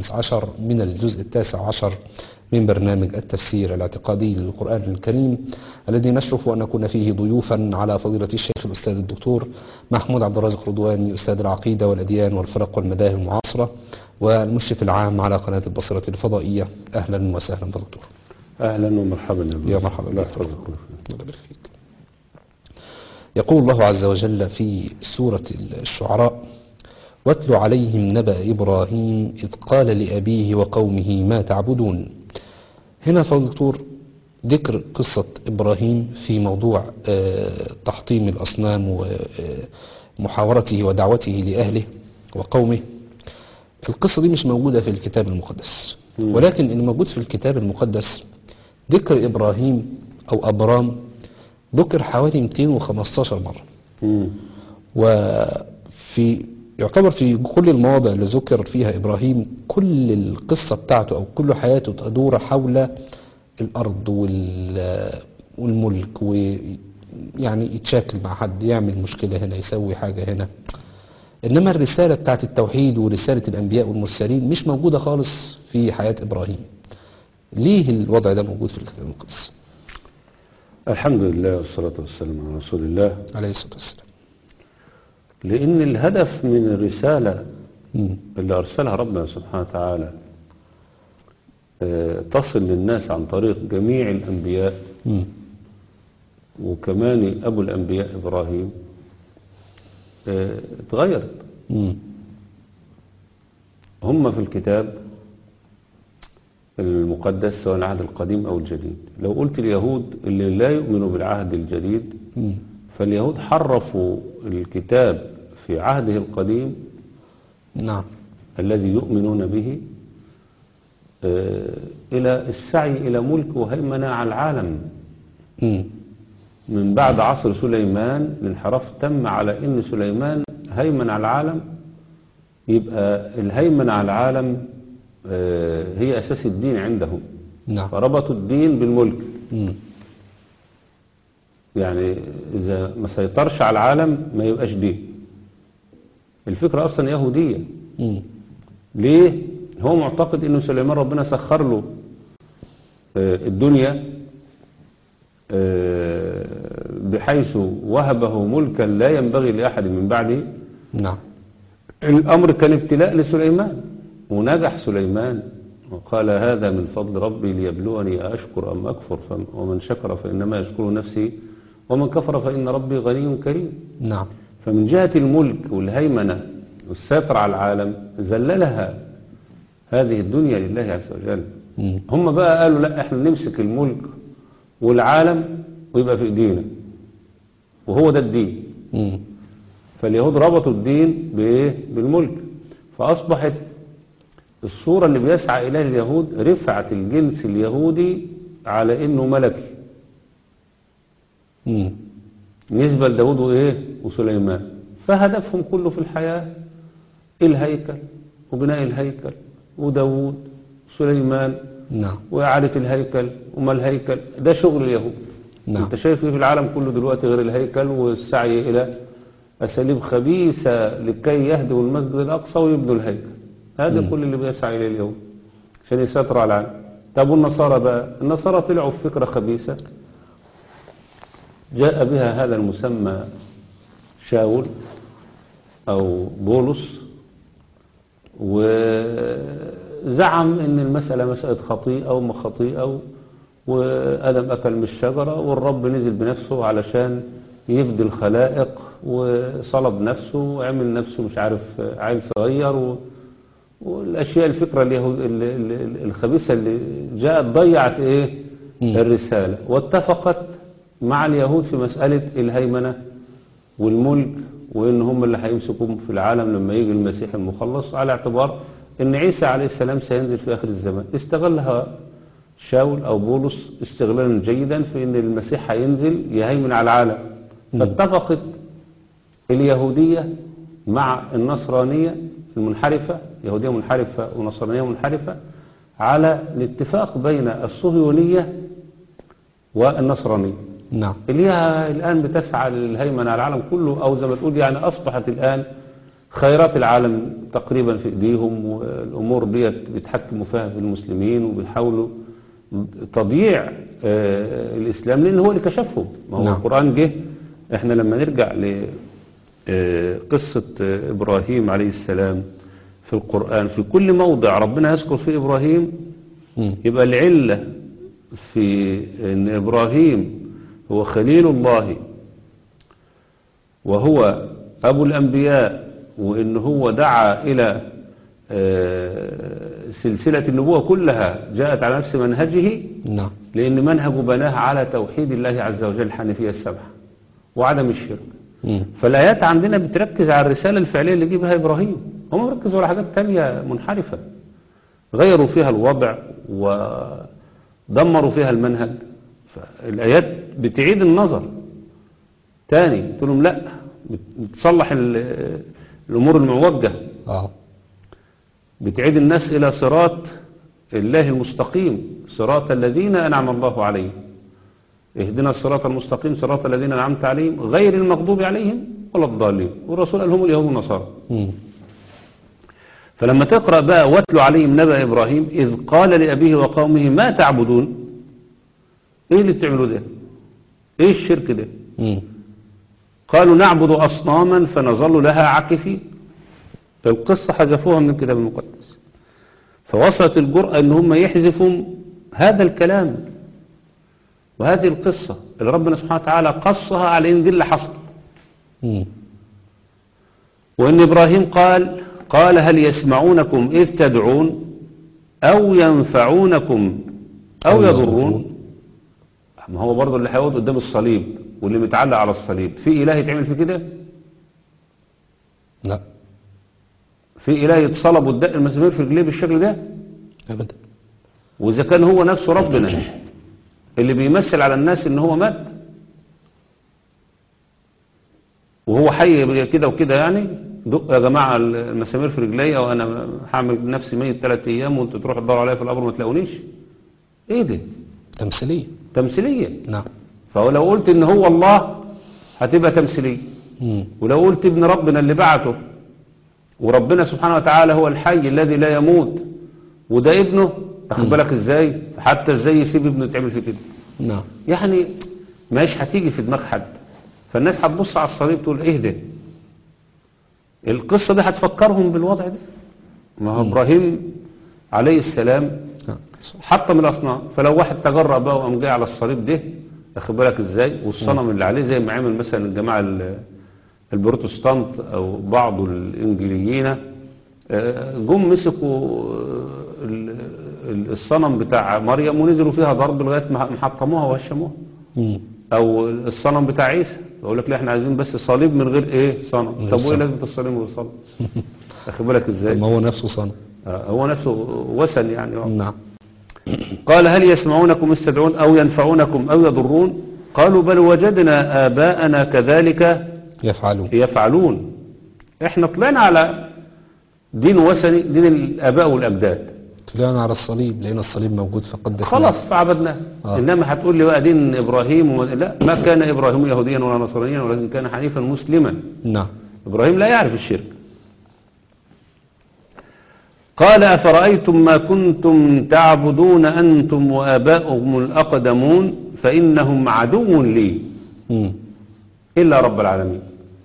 الخامس عشر من الجزء التاسع عشر من برنامج التفسير الاعتقادي للقرآن الكريم الذي نشرف أن نكون فيه ضيوفا على فضيلة الشيخ الأستاذ الدكتور محمود عبد الرازق رضواني أستاذ العقيدة والأديان والفرق والمذاهب المعاصرة والمشرف العام على قناة البصرة الفضائية أهلا وسهلا بالدكتور اهلا ومرحبا يا يا أبو مرحبا الله بك. يحفظك الله يبارك فيك. يقول الله عز وجل في سورة الشعراء واتل عليهم نبأ إبراهيم إذ قال لأبيه وقومه ما تعبدون هنا فضل دكتور ذكر قصة إبراهيم في موضوع آه، تحطيم الأصنام ومحاورته ودعوته لأهله وقومه القصة دي مش موجودة في الكتاب المقدس ولكن اللي موجود في الكتاب المقدس ذكر إبراهيم أو أبرام ذكر حوالي 215 مرة مم. وفي يعتبر في كل المواضع اللي ذكر فيها إبراهيم كل القصة بتاعته أو كل حياته تدور حول الأرض وال- والملك ويعني يتشاكل مع حد يعمل مشكلة هنا يسوي حاجة هنا إنما الرسالة بتاعت التوحيد ورسالة الأنبياء والمرسلين مش موجودة خالص في حياة إبراهيم ليه الوضع ده موجود في الكتاب المقدس الحمد لله والصلاة والسلام على رسول الله عليه الصلاة والسلام لأن الهدف من الرسالة مم. اللي أرسلها ربنا سبحانه وتعالى آه، تصل للناس عن طريق جميع الأنبياء مم. وكمان أبو الأنبياء إبراهيم آه، اتغيرت مم. هم في الكتاب المقدس سواء العهد القديم أو الجديد لو قلت اليهود اللي لا يؤمنوا بالعهد الجديد مم. فاليهود حرفوا الكتاب في عهده القديم نعم الذي يؤمنون به آه، إلى السعي إلى ملك وهيمنة على العالم مم. من بعد عصر سليمان الانحراف تم على ان سليمان هيمن على العالم يبقى الهيمنة على العالم آه، هي اساس الدين عندهم نعم فربطوا الدين بالملك مم. يعني اذا ما سيطرش على العالم ما يبقاش دين الفكرة اصلا يهودية مم. ليه هو معتقد انه سليمان ربنا سخر له آه، الدنيا آه، بحيث وهبه ملكا لا ينبغي لأحد من بعده نعم الأمر كان ابتلاء لسليمان ونجح سليمان وقال هذا من فضل ربي ليبلوني أشكر أم أكفر فم- ومن شكر فإنما يشكر نفسه ومن كفر فإن ربي غني كريم نعم فمن جهة الملك والهيمنة والسيطرة على العالم ذللها هذه الدنيا لله عز وجل مم. هم بقى قالوا لا احنا نمسك الملك والعالم ويبقى في ايدينا وهو ده الدين مم. فاليهود ربطوا الدين بايه بالملك فاصبحت الصورة اللي بيسعى اليها اليهود رفعت الجنس اليهودي على انه ملكي مم. نسبة لداود وايه وسليمان فهدفهم كله في الحياة الهيكل وبناء الهيكل وداود سليمان نعم وإعادة الهيكل وما الهيكل ده شغل اليهود نعم. انت شايف ايه في العالم كله دلوقتي غير الهيكل والسعي إلى أساليب خبيثة لكي يهدوا المسجد الأقصى ويبنوا الهيكل هذا كل اللي بيسعى إليه اليهود عشان يسيطروا على العالم طب والنصارى بقى النصارى طلعوا في فكرة خبيثة جاء بها هذا المسمى شاول أو بولس وزعم ان المسألة مسألة خطيئة وما خطيئة وآدم أكل من الشجرة والرب نزل بنفسه علشان يفدي الخلائق وصلب نفسه وعمل نفسه مش عارف عيل صغير و... والأشياء الفكرة اليهود ال- ال- ال- الخبيثة اللي جاءت ضيعت إيه مم. الرسالة واتفقت مع اليهود في مسألة الهيمنة والملك وإن هم اللي هيمسكوا في العالم لما يجي المسيح المخلص على اعتبار إن عيسى عليه السلام سينزل في آخر الزمان استغلها شاول أو بولس استغلالا جيدا في إن المسيح هينزل يهيمن على العالم فاتفقت اليهودية مع النصرانية المنحرفة يهودية منحرفة ونصرانية منحرفة على الاتفاق بين الصهيونية والنصرانية نعم اللي هي الآن بتسعى للهيمنة على العالم كله أو زي ما تقول يعني أصبحت الآن خيرات العالم تقريبا في ايديهم والامور ديت بيتحكموا فيها في المسلمين وبيحاولوا تضييع آه، الاسلام لان هو اللي كشفهم ما هو نعم. القران جه احنا لما نرجع لقصه ابراهيم عليه السلام في القران في كل موضع ربنا يذكر فيه ابراهيم مم. يبقى العلة في ان ابراهيم هو خليل الله وهو ابو الانبياء وان هو دعا الى آه، سلسلة النبوة كلها جاءت على نفس منهجه نعم لان منهجه بناه على توحيد الله عز وجل الحنيفية السبعة وعدم الشرك مم. فالآيات عندنا بتركز على الرسالة الفعلية اللي جيبها إبراهيم هم ركزوا على حاجات تانية منحرفة غيروا فيها الوضع ودمروا فيها المنهج فالآيات بتعيد النظر تاني تقول لهم لا بتصلح ال- الأمور المعوجة اه بتعيد الناس إلى صراط الله المستقيم صراط الذين أنعم الله عليهم اهدنا الصراط المستقيم صراط الذين أنعمت عليهم غير المغضوب عليهم ولا الضالين والرسول قال هم اليهود والنصارى مم. فلما تقرأ بقى واتلو عليهم نبأ إبراهيم إذ قال لأبيه وقومه ما تعبدون إيه اللي بتعملوا ده إيه الشرك ده مم. قالوا نعبد أصناما فنظل لها عاكفين القصة حذفوها من الكتاب المقدس فوصلت الجرأة ان هم يحذفوا هذا الكلام وهذه القصة اللي ربنا سبحانه وتعالى قصها على ان دي اللي حصل مم. وان ابراهيم قال قال هل يسمعونكم اذ تدعون او ينفعونكم او أو يضرون يضرون. ما هو برضه اللي هيقعد قدام الصليب واللي متعلق على الصليب في اله يتعمل في كده لا في اله يتصلب وتدق المسامير في رجليه بالشكل ده ابدا واذا كان هو نفسه ربنا اللي بيمثل على الناس ان هو مات وهو حي كده وكده يعني دق يا جماعه المسامير في رجلي او انا هعمل نفسي ميت ثلاث ايام وانتوا تروحوا تدوروا عليا في القبر ما تلاقونيش ايه ده تمثيليه تمثيليه نعم فلو قلت ان هو الله هتبقى تمثيليه مم. ولو قلت ابن ربنا اللي بعته وربنا سبحانه وتعالى هو الحي الذي لا يموت وده ابنه اخد بالك ازاي حتى ازاي يسيب ابنه يتعمل في كده نعم يعني مش هتيجي في دماغ حد فالناس هتبص على الصليب تقول ايه ده القصة دي هتفكرهم بالوضع ده ما هو ابراهيم عليه السلام نعم. حطم الاصنام فلو واحد تجرأ بقى وقام جاي على الصليب ده اخد بالك ازاي والصنم اللي عليه زي ما عمل مثلا الجماعه ال- البروتستانت او بعض الانجليين آه، جم مسكوا آه، ال- ال- الصنم بتاع مريم ونزلوا فيها ضرب لغايه ما ما حطموها وهشموها مم. او الصنم بتاع عيسى يقول لك لا احنا عايزين بس صليب من غير ايه صنم غير طب وايه صنم. لازمه الصليب من غير صنم اخد بالك ازاي ما هو نفسه صنم آه، هو نفسه وثن يعني آه. نعم قال هل يسمعونكم يستدعون أو ينفعونكم أو يضرون قالوا بل وجدنا آباءنا كذلك يفعلون يفعلون احنا طلعنا على دين وثني دين الآباء والأجداد طلعنا على الصليب لقينا الصليب موجود فقدسنا خلاص فعبدناه آه. إنما هتقول لي بقى دين إبراهيم وما لا ما كان إبراهيم يهوديا ولا نصرانيا ولكن كان حنيفا مسلما نعم إبراهيم لا يعرف الشرك قال أفرأيتم ما كنتم تعبدون أنتم وآباؤكم الأقدمون فإنهم عدو لي مم. إلا رب العالمين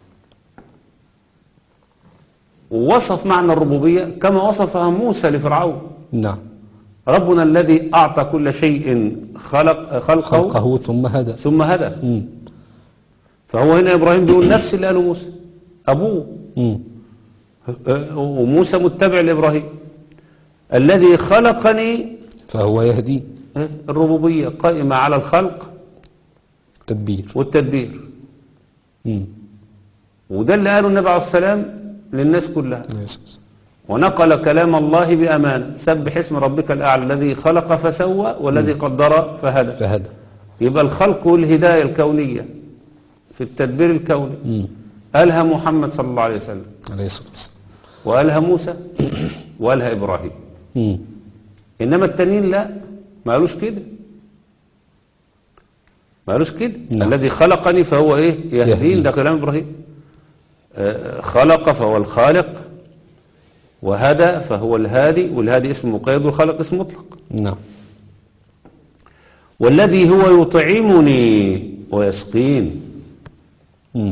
ووصف معنى الربوبية كما وصفها موسى لفرعون نعم ربنا الذي أعطى كل شيء خلق خلقه خلقه ثم هدى ثم هدى مم. فهو هنا إبراهيم بيقول نفس اللي قاله موسى أبوه مم. وموسى متبع لإبراهيم الذي خلقني فهو يهدي الربوبية قائمة على الخلق تدبير والتدبير مم. وده اللي قاله النبي عليه السلام للناس كلها يسوس. ونقل كلام الله بأمان سبح اسم ربك الأعلى الذي خلق فسوى والذي قدر فهدى فهدى يبقى الخلق والهداية الكونية في التدبير الكوني مم. قالها محمد صلى الله عليه وسلم عليه الصلاة والسلام وقالها موسى وقالها إبراهيم مم. إنما التانيين لا ما قالوش كده ما قالوش كده نعم. الذي خلقني فهو إيه يهدين يهدين. ده كلام إبراهيم آه، خلق فهو الخالق وهدى فهو الهادي والهادي اسم مقيد والخالق اسم مطلق نعم والذي هو يطعمني ويسقين مم.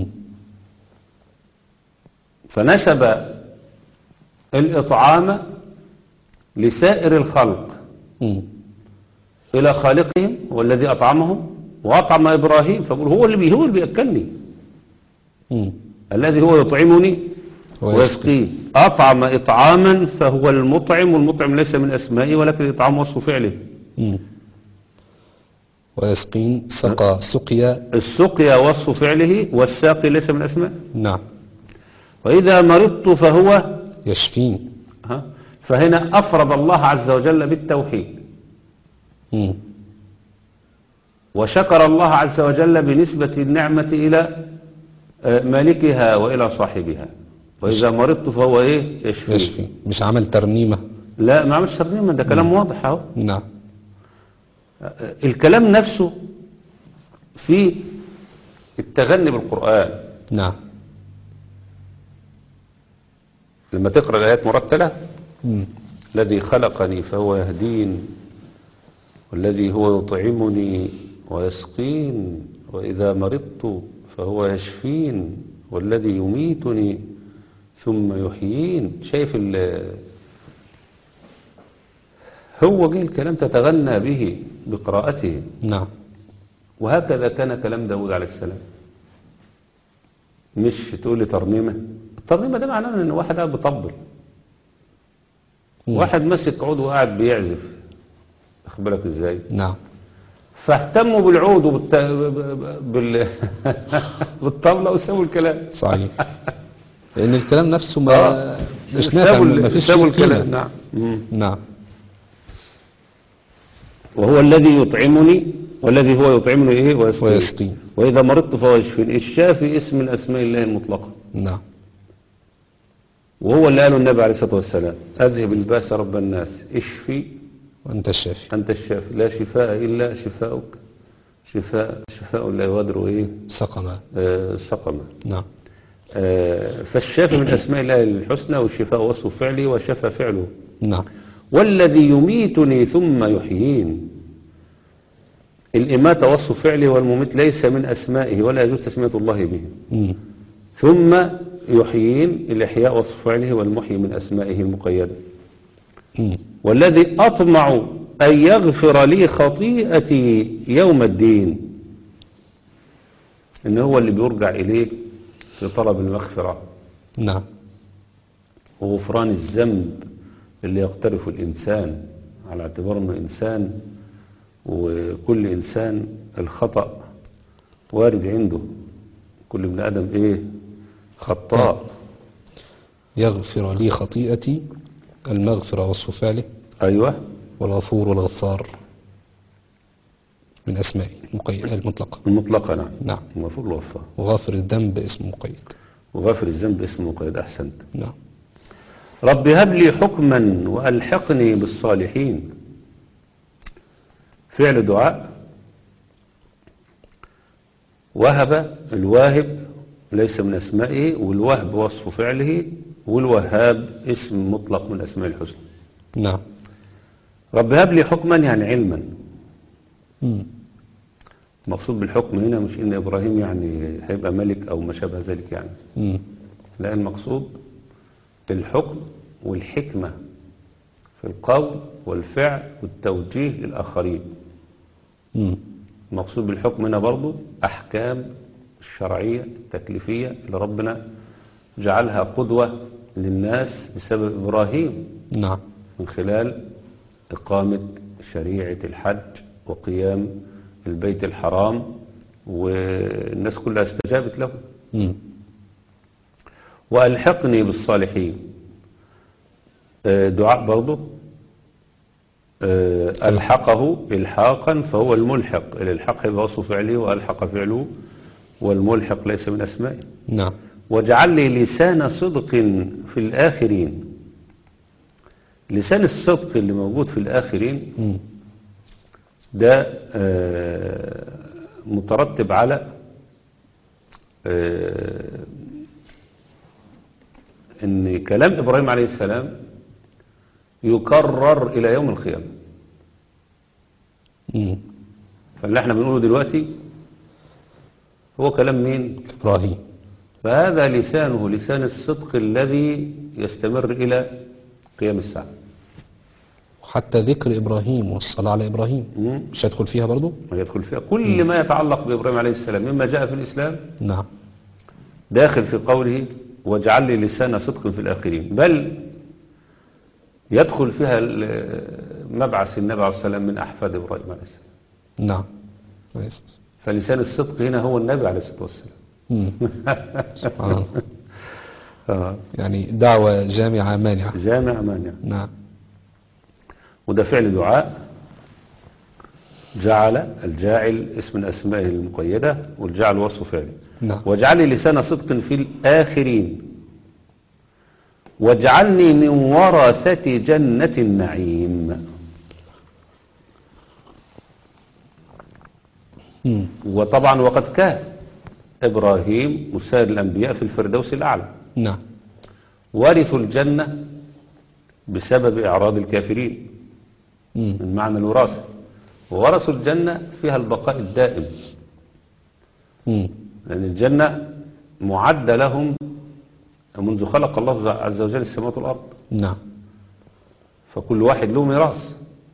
فنسب الإطعام لسائر الخلق مم. إلى خالقهم والذي أطعمهم وأطعم إبراهيم فقل هو اللي بي هو اللي بيأكلني مم. الذي هو يطعمني ويسقي. ويسقين أطعم إطعاما فهو المطعم والمطعم ليس من أسمائه ولكن الإطعام وصف فعله مم. ويسقين سقى سقيا السقيا وصف فعله والساقي ليس من أسمائه نعم وإذا مرضت فهو يشفين ها فهنا أفرد الله عز وجل بالتوحيد مم. وشكر الله عز وجل بنسبة النعمة إلى آه، مالكها وإلى صاحبها وإذا مرضت فهو إيه يشفي, يشفي مش عمل ترنيمة لا ما عملش ترنيمة ده كلام واضح أهو نعم آه، الكلام نفسه في التغني بالقرآن نعم لما تقرأ الآيات مرتلة مم. الذي خلقني فهو يهدين والذي هو يطعمني ويسقين وإذا مرضت فهو يشفين والذي يميتني ثم يحيين شايف ال هو جه الكلام تتغنى به بقراءته نعم وهكذا كان كلام داود عليه السلام مش تقول لي ترنيمة الترنيمة ده معناه ان واحد قاعد بيطبل مم. واحد ماسك عود وقاعد بيعزف واخد بالك ازاي نعم فاهتموا بالعود وبالت... بال... بالطبلة وسابوا الكلام صحيح لأن الكلام نفسه ما آه. مش نافع سابوا ما ال- فيش سابوا فيه الكلام قيمة. نعم مم. نعم وهو الذي يطعمني والذي هو يطعمني ايه ويسقين ويسقين واذا مرضت فهو يشفين الشافي اسم من اسماء الله المطلقه نعم وهو اللي قاله النبي عليه الصلاه والسلام اذهب الباس رب الناس اشفي وأنت الشافي انت الشافي لا شفاء الا شفاؤك شفاء شفاء لا يغادر ايه سقما آه سقما نعم آه فالشافي من اسماء الله الحسنى والشفاء وصف فعله وشفى فعله نعم والذي يميتني ثم يحيين الإماتة وصف فعله والمميت ليس من أسمائه ولا يجوز تسمية الله به مم. ثم يحيين الإحياء وصف فعله والمحيي من أسمائه المقيدة مم. والذي أطمع أن يغفر لي خطيئتي يوم الدين إن هو اللي بيرجع إليه في طلب المغفرة نعم وغفران الذنب اللي يقترفه الإنسان على اعتبار أنه إنسان وكل إنسان الخطأ وارد عنده كل ابن آدم إيه خطاء يغفر لي خطيئتي المغفرة وصف فعله أيوة والغفور والغفار من أسمائه المقيد المطلقة المطلقة نعم نعم المفروض الوفاء وغافر الذنب اسم مقيد وغافر الذنب اسمه قيد أحسنت نعم رب هب لي حكما وألحقني بالصالحين فعل دعاء وهب الواهب ليس من أسمائه والوهب وصف فعله والوهاب اسم مطلق من أسماء الحسنى نعم رب هب لي حكما يعني علما مم. المقصود بالحكم هنا مش ان ابراهيم يعني هيبقى ملك او ما شابه ذلك يعني مم. لا المقصود الحكم والحكمة في القول والفعل والتوجيه للآخرين مم. المقصود بالحكم هنا برضو أحكام الشرعية التكليفية اللي ربنا جعلها قدوة للناس بسبب إبراهيم نعم من خلال إقامة شريعة الحج وقيام البيت الحرام والناس كلها استجابت له مم. وألحقني بالصالحين آه، دعاء برضه آه، ألحقه إلحاقا فهو الملحق الإلحاق هيبقى وصف فعله وألحق فعله والملحق ليس من أسمائه نعم واجعل لي لسان صدق في الآخرين لسان الصدق اللي موجود في الآخرين مم. ده آه، مترتب على آه، ان كلام ابراهيم عليه السلام يكرر الى يوم القيامه مم. فاللي احنا بنقوله دلوقتي هو كلام مين إبراهيم فهذا لسانه لسان الصدق الذي يستمر الى قيام الساعه حتى ذكر إبراهيم والصلاة على إبراهيم مم. مش هيدخل فيها برضو ما يدخل فيها كل ما يتعلق بابراهيم عليه السلام مما جاء في الاسلام نعم داخل في قوله واجعل لي لسان صدق في الآخرين بل يدخل فيها ال- مبعث النبي عليه السلام من أحفاد إبراهيم عليه السلام نعم كويس. فلسان الصدق هنا هو النبي عليه الصلاة والسلام مم. سبحان الله آه. يعني دعوة جامعة مانعة جامع مانع نعم وده فعل دعاء جعل الجاعل اسم من أسمائه المقيدة والجعل وصف فعل نعم واجعل لي لسان صدق في الآخرين واجعلني من ورثة جنة النعيم مم. وطبعا وقد كان إبراهيم وسائر الأنبياء في الفردوس الأعلى نعم ورثوا الجنة بسبب إعراض الكافرين مم. من معنى الوراثة وورثوا الجنة فيها البقاء الدائم مم. لأن الجنة معدة لهم منذ خلق الله عز وجل السماوات والأرض نعم فكل واحد له ميراث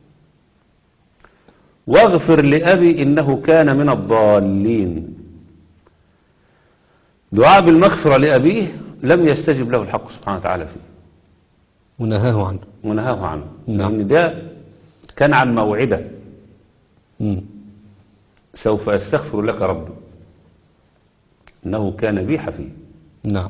واغفر لأبي إنه كان من الضالين دعاء بالمغفرة لأبيه لم يستجب له الحق سبحانه وتعالى فيه ونهاه عنه ونهاه عنه نعم. لأن ده كان عن موعدة مم. سوف أستغفر لك ربي إنه كان بي حفيا نعم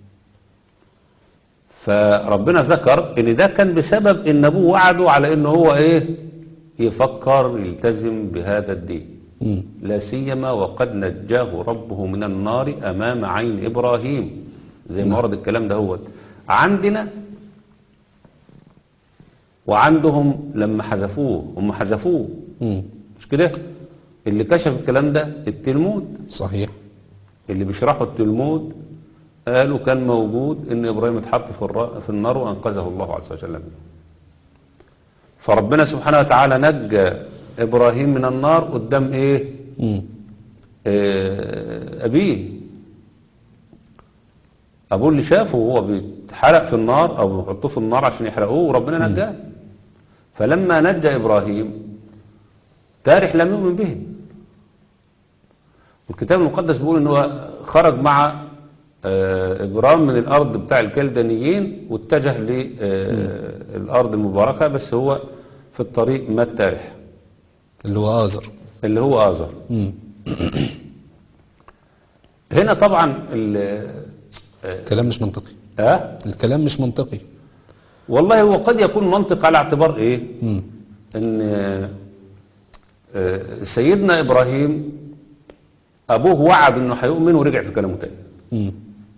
فربنا ذكر ان ده كان بسبب ان ابوه وعده على انه هو ايه يفكر يلتزم بهذا الدين مم. لا سيما وقد نجاه ربه من النار امام عين ابراهيم زي ما ورد الكلام ده هو عندنا وعندهم لما حذفوه هم حذفوه مم. مش كده اللي كشف الكلام ده التلمود صحيح اللي بيشرحوا التلمود قالوا كان موجود ان ابراهيم اتحط في, الر... في النار وانقذه الله عز وجل منه فربنا سبحانه وتعالى نجى ابراهيم من النار قدام ايه مم. آه، ابيه ابوه اللي شافه وهو بيتحرق في النار او بيحطوه في النار عشان يحرقوه وربنا نجاه فلما نجى ابراهيم تارح لم يؤمن به الكتاب المقدس بيقول ان هو خرج مع آه، ابرام من الارض بتاع الكلدانيين واتجه للارض المباركه بس هو في الطريق مات تارح اللي هو آزر اللي هو آزر مم. هنا طبعا ال- كلام مش منطقي اه الكلام مش منطقي والله هو قد يكون منطق على اعتبار ايه مم. ان آه، سيدنا ابراهيم ابوه وعد انه هيؤمن ورجع في كلامه تاني مم.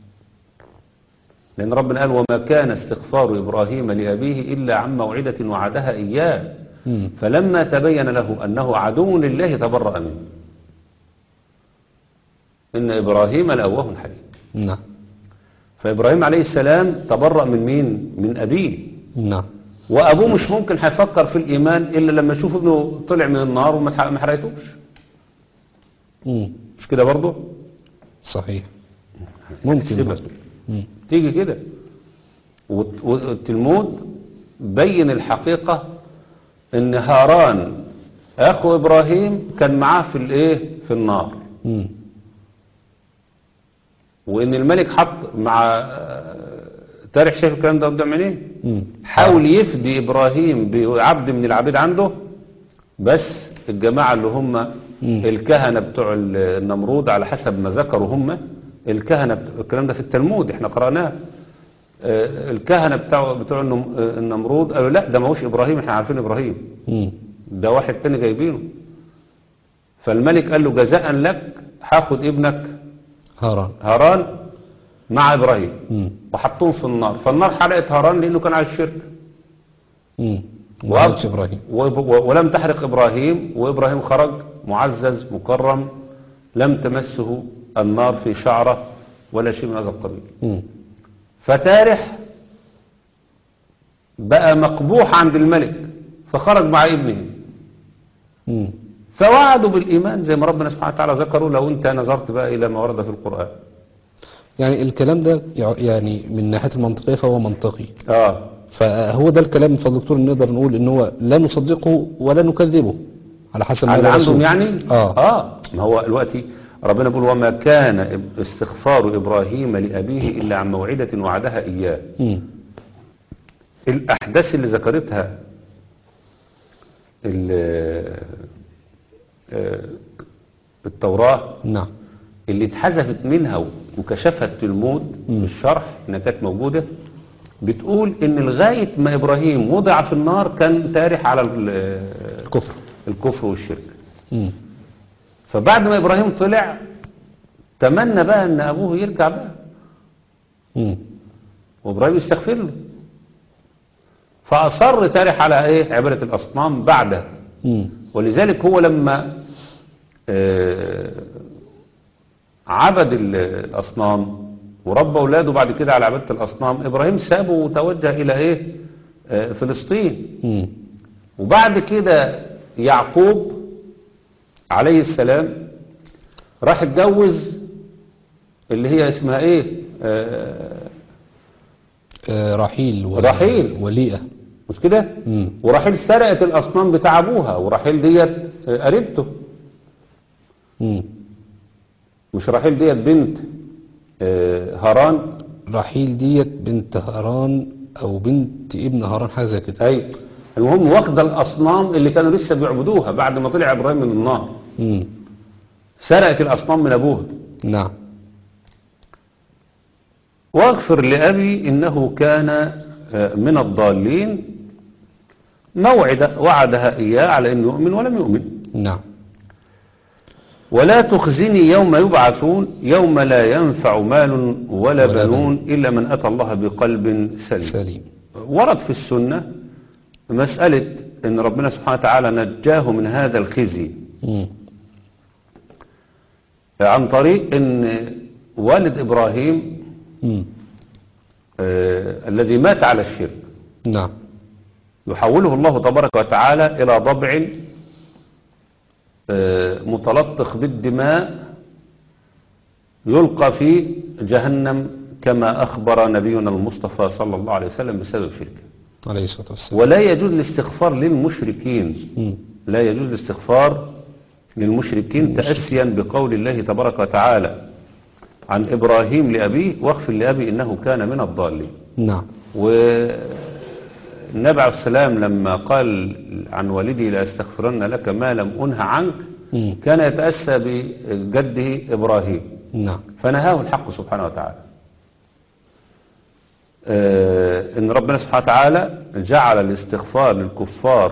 لان ربنا قال وما كان استغفار ابراهيم لابيه الا عن موعده وعدها اياه مم. فلما تبين له انه عدو لله تبرأ منه ان ابراهيم لاواه حليم نعم فابراهيم عليه السلام تبرأ من مين من ابيه نعم وابوه مش ممكن هيفكر في الايمان الا لما يشوف ابنه طلع من النار وما اتح- ما حرقتوش مم. مش كده برضه صحيح ممكن تحسبها. برضه. مم. تيجي كده والت- والتلمود بين الحقيقة ان هاران اخو ابراهيم كان معاه في الايه في النار مم. وان الملك حط مع آه، تاريخ شايف الكلام ده قدام عينيه مم. حاول يفدي ابراهيم بعبد من العبيد عنده بس الجماعة اللي هم مم. الكهنة بتوع النمرود على حسب ما ذكروا هم الكهنة بتوع الكلام ده في التلمود احنا قرأناه آه، الكهنة بتوع بتوع النم- آه، النمرود قالوا لا ده ما هوش ابراهيم احنا عارفين ابراهيم مم. ده واحد تاني جايبينه فالملك قال له جزاء لك هاخد ابنك هاران هاران مع ابراهيم مم. وحطوهم في النار فالنار حرقت هاران لانه كان على الشرك مم. ما عادش إبراهيم و- و- ولم تحرق ابراهيم وابراهيم خرج معزز مكرم لم تمسه النار في شعره ولا شيء من هذا القبيل مم. فتارح بقى مقبوح عند الملك فخرج مع ابنه مم. فوعدوا بالإيمان زي ما ربنا سبحانه وتعالى ذكروا لو أنت نظرت بقى إلى ما ورد في القرآن يعني الكلام ده يع- يعني من ناحية المنطقية فهو منطقي آه فهو ده الكلام فضل دكتور نقدر نقول ان هو لا نصدقه ولا نكذبه على حسب ما على قال عندهم الرسول. يعني اه آه ما هو دلوقتي ربنا بيقول وما كان استغفار إبراهيم لأبيه إلا عن موعدة وعدها إياه مم. الأحداث اللي ذكرتها ال- آه، التوراة نعم اللي اتحذفت منها وكشفها التلمود مم. الشرح انها كانت موجودة بتقول ان لغاية ما ابراهيم وضع في النار كان تارح على ال- الكفر الكفر والشرك مم. فبعد ما ابراهيم طلع تمنى بقى ان ابوه يرجع بقى مم. وابراهيم يستغفر له فاصر تارح على ايه عبادة الاصنام بعده مم. ولذلك هو لما آه، عبد ال- الأصنام وربى أولاده بعد كده على عبادة الأصنام إبراهيم سابه وتوجه إلى إيه آه، فلسطين مم. وبعد كده يعقوب عليه السلام راح اتجوز اللي هي اسمها ايه آه، آه رحيل و... رحيل. وليئة مش كده مم. ورحيل سرقت الأصنام بتاع أبوها ورحيل ديت آه، قريبته مم. مش رحيل ديت بنت آه، هاران رحيل ديت بنت هاران او بنت ابن هاران حاجة زي كده اي المهم واخده الاصنام اللي كانوا لسه بيعبدوها بعد ما طلع ابراهيم من النار مم. سرقت الاصنام من ابوها نعم واغفر لابي انه كان آه، من الضالين موعده وعدها اياه على انه يؤمن ولم يؤمن نعم ولا تخزني يوم يبعثون يوم لا ينفع مال ولا ولا بنون الا من اتى الله بقلب سليم سليم ورد في السنة مسألة ان ربنا سبحانه وتعالى نجاه من هذا الخزي مم. عن طريق ان والد ابراهيم مم. آه الذي مات على الشرك نعم يحوله الله تبارك وتعالى الى ضبع آه متلطخ بالدماء يلقى في جهنم كما اخبر نبينا المصطفى صلى الله عليه وسلم بسبب شركه عليه الصلاة والسلام ولا يجوز الاستغفار للمشركين مم. لا يجوز الاستغفار للمشركين تأسيا بقول الله تبارك وتعالى عن إبراهيم لأبيه واغفر لأبي إنه كان من الضالين نعم والنبي عليه السلام لما قال عن والدي لأستغفرن لك ما لم أنه عنك مم. كان يتأسى بجده إبراهيم نعم فنهاه الحق سبحانه وتعالى آه، ان ربنا سبحانه وتعالى جعل الاستغفار للكفار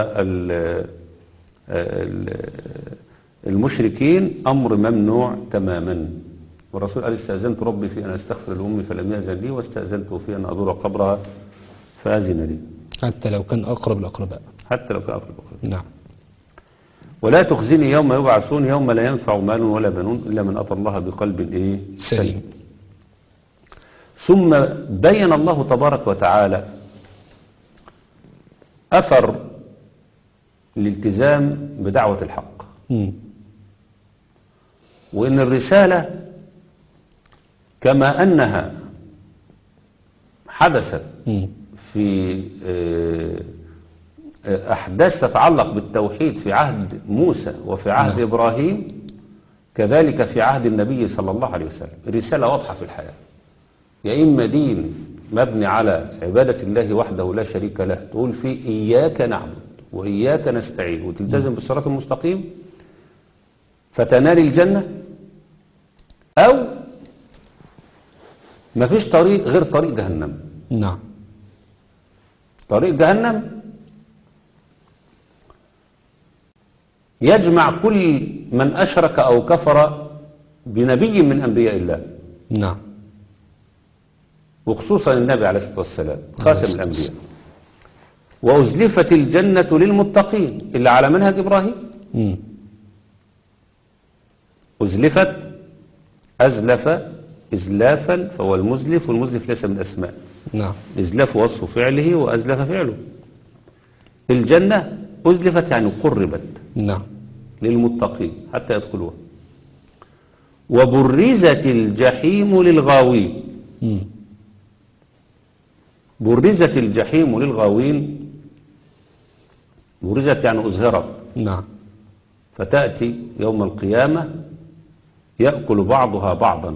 والمشركين امر ممنوع تماما والرسول قال استاذنت ربي في ان استغفر لامي فلم ياذن لي واستاذنته في ان ازور قبرها فاذن لي حتى لو كان أقرب الأقرباء حتى لو كان في البقره نعم ولا تخزني يوم يبعثون يوم لا ينفع مال ولا بنون الا من اتى الله بقلب ايه سليم ثم بين الله تبارك وتعالى أثر الالتزام بدعوة الحق مم. وإن الرسالة كما أنها حدثت مم. في آه، آه، أحداث تتعلق بالتوحيد في عهد موسى وفي عهد نعم. إبراهيم كذلك في عهد النبي صلى الله عليه وسلم الرسالة واضحة في الحياة يا إما دين مبني على عبادة الله وحده لا شريك له تقول فيه إياك نعبد وإياك نستعين وتلتزم بالصراط المستقيم فتنال الجنة أو مفيش طريق غير طريق جهنم نعم طريق جهنم يجمع كل من أشرك أو كفر بنبي من أنبياء الله نعم وخصوصا النبي عليه الصلاة والسلام عليه خاتم الصلاة الأنبياء وأزلفت الجنة للمتقين اللي على منهج إبراهيم مم. أزلفت أزلف إزلافا فهو المزلف والمزلف ليس من الأسماء نعم إزلاف وصف فعله وأزلف فعله الجنة أزلفت يعني قربت نعم للمتقين حتى يدخلوها وبرزت الجحيم للغاوين مم. برزت الجحيم للغاوين برزت يعني أزهرت نعم فتأتي يوم القيامة يأكل بعضها بعضا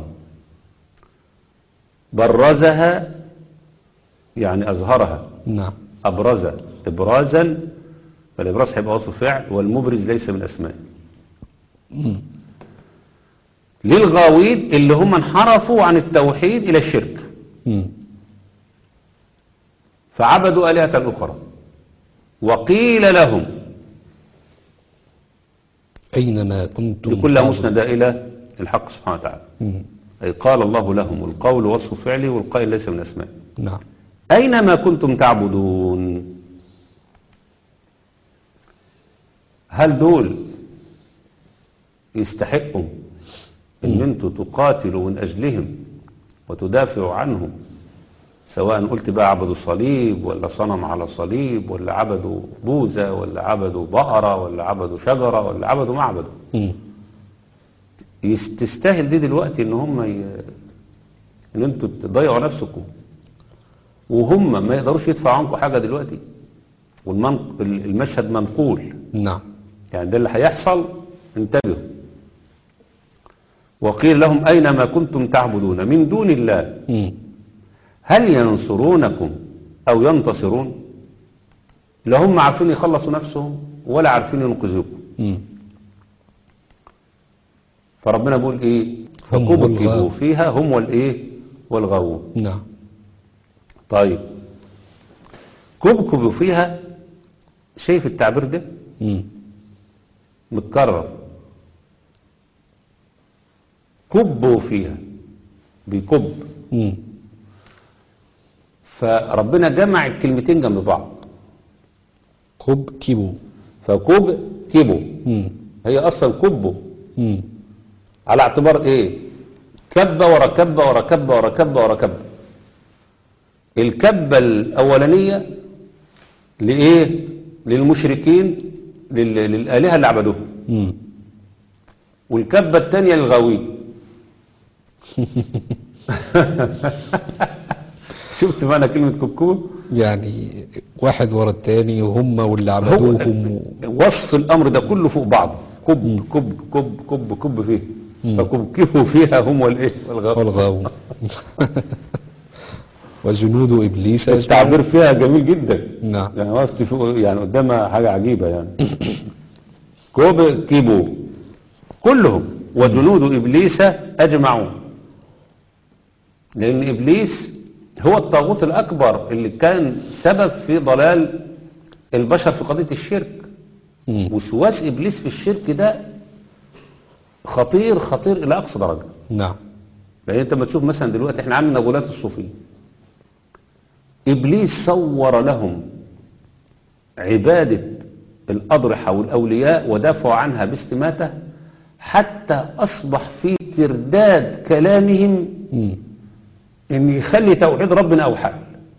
برزها يعني أزهرها نعم أبرز إبرازا فالإبراز هيبقى وصف فعل والمبرز ليس من أسماء مم. للغاوين اللي هم انحرفوا عن التوحيد إلى الشرك مم. فعبدوا آلهة أخرى وقيل لهم أينما كنتم لكلها تعبدون. مسندة إلى الحق سبحانه وتعالى مم. أي قال الله لهم والقول وصف فعلي والقائل ليس من أسماء نعم أينما كنتم تعبدون هل دول يستحقوا ان انتوا تقاتلوا من اجلهم وتدافعوا عنهم سواء قلت بقى عبدوا صليب ولا صنم على صليب ولا عبدوا بوذا ولا عبدوا بقرة ولا عبدوا شجرة ولا عبدوا معبد مم. يس- تستاهل دي دلوقتي ان هم ي... ان انتوا تضيعوا نفسكم وهم ما يقدروش يدفعوا عنكم حاجة دلوقتي والمشهد منقول نعم يعني ده اللي هيحصل انتبهوا وقيل لهم أينما كنتم تعبدون من دون الله مم. هل ينصرونكم أو ينتصرون لا هم عارفين يخلصوا نفسهم ولا عارفين ينقذوكم مم. فربنا بيقول ايه هم فكبكبوا والغاوون. فيها هم والايه والغاوون نعم طيب كبكبوا فيها شايف التعبير ده مم. متكرر كبوا فيها بيكب مم. فربنا جمع الكلمتين جنب بعض كب كيبو فكب كبوا مم. هي اصلا كبوا مم. على اعتبار ايه كبة ورا كبة ورا كبة ورا كبة ورا كبة الكبة الاولانية لايه للمشركين لل- للآلهة اللي عبدوها مم. والكبة الثانية للغاوين شفت معنى كلمة كبكبة يعني واحد ورا التاني وهم واللي عبدوهم و... وصف الامر ده كله فوق بعض كب كب كب كب كب فيه مم. فكبكبوا فيها هم والايه والغاوين والغاوون وجنود إبليس التعبير فيها جميل جدا نعم يعني وقفت فوق يعني قدامها حاجة عجيبة يعني كوب كيبو كلهم وجنود إبليس أجمعون لأن إبليس هو الطاغوت الأكبر اللي كان سبب في ضلال البشر في قضية الشرك مم. وسواس إبليس في الشرك ده خطير خطير إلى أقصى درجة نعم يعني أنت ما تشوف مثلا دلوقتي إحنا عندنا غلاة الصوفية إبليس صور لهم عبادة الأضرحة والأولياء ودافعوا عنها باستماتة حتى أصبح في ترداد كلامهم مم. إن يخلي توحيد ربنا أوحال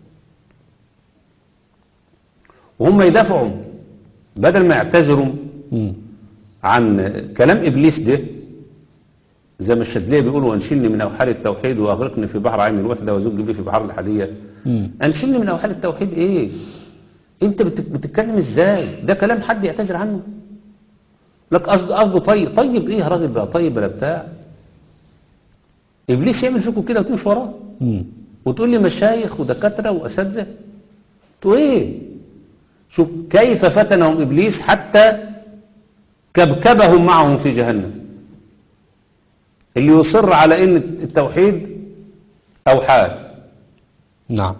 وهم يدافعوا بدل ما يعتذروا مم. عن كلام إبليس ده زي ما الشاذلية بيقولوا أنشلني من أوحال التوحيد وأغرقني في بحر عين الوحدة وزج بي في بحر الحدية مم. أنشلني من أوحال التوحيد إيه أنت بت- بتتكلم إزاي ده كلام حد يعتذر عنه لك قصد قصده طيب طيب إيه يا راجل بقى طيب ولا بتاع إبليس يعمل فيكم كده وتمشي وراه مم. وتقول لي مشايخ ودكاترة وأساتذة تو إيه شوف كيف فتنهم إبليس حتى كبكبهم معهم في جهنم اللي يصر على ان التوحيد اوحال نعم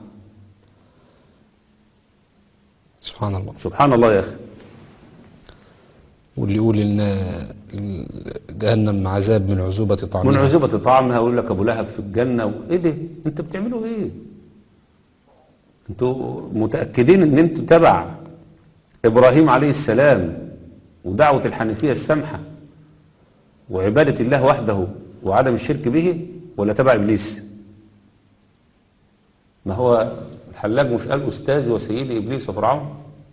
سبحان الله سبحان الله يا اخي واللي يقول ان جهنم عذاب من عذوبة من طعمها عزوبة طعامها يقول لك ابو لهب في الجنة وايه ده انت بتعملوا ايه انتوا متأكدين ان انتوا تبع ابراهيم عليه السلام ودعوة الحنيفية السمحة وعبادة الله وحده وعدم الشرك به ولا تبع إبليس ما هو الحلاج مش قال أستاذي وسيدي إبليس وفرعون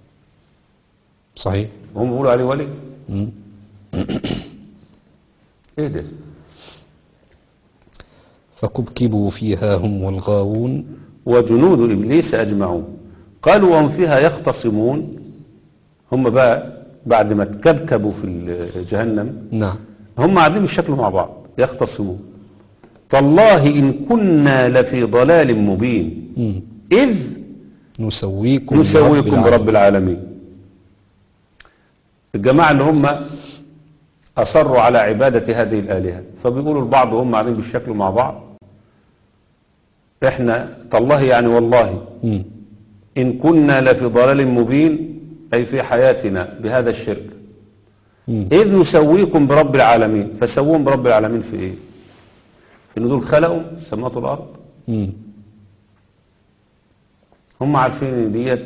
صحيح وهم بيقولوا عليه ولي مم. ايه ده فكبكبوا فيها هم والغاوون وجنود إبليس أجمعون قالوا وهم فيها يختصمون هم بقى بعد ما تكبكبوا في ال- جهنم نعم هم قاعدين بالشكل مع بعض يختصمون تالله إن كنا لفي ضلال مبين مم. إذ نسويكم نسويكم برب برب العالمين الجماعة اللي هم أصروا على عبادة هذه الآلهة فبيقولوا البعض هم قاعدين بالشكل مع بعض احنا تالله يعني والله مم. إن كنا لفي ضلال مبين أي في حياتنا بهذا الشرك مم. إذ نسويكم برب العالمين فسوون برب العالمين في إيه في إن دول خلقوا السماوات والأرض مم. هم عارفين إن ديت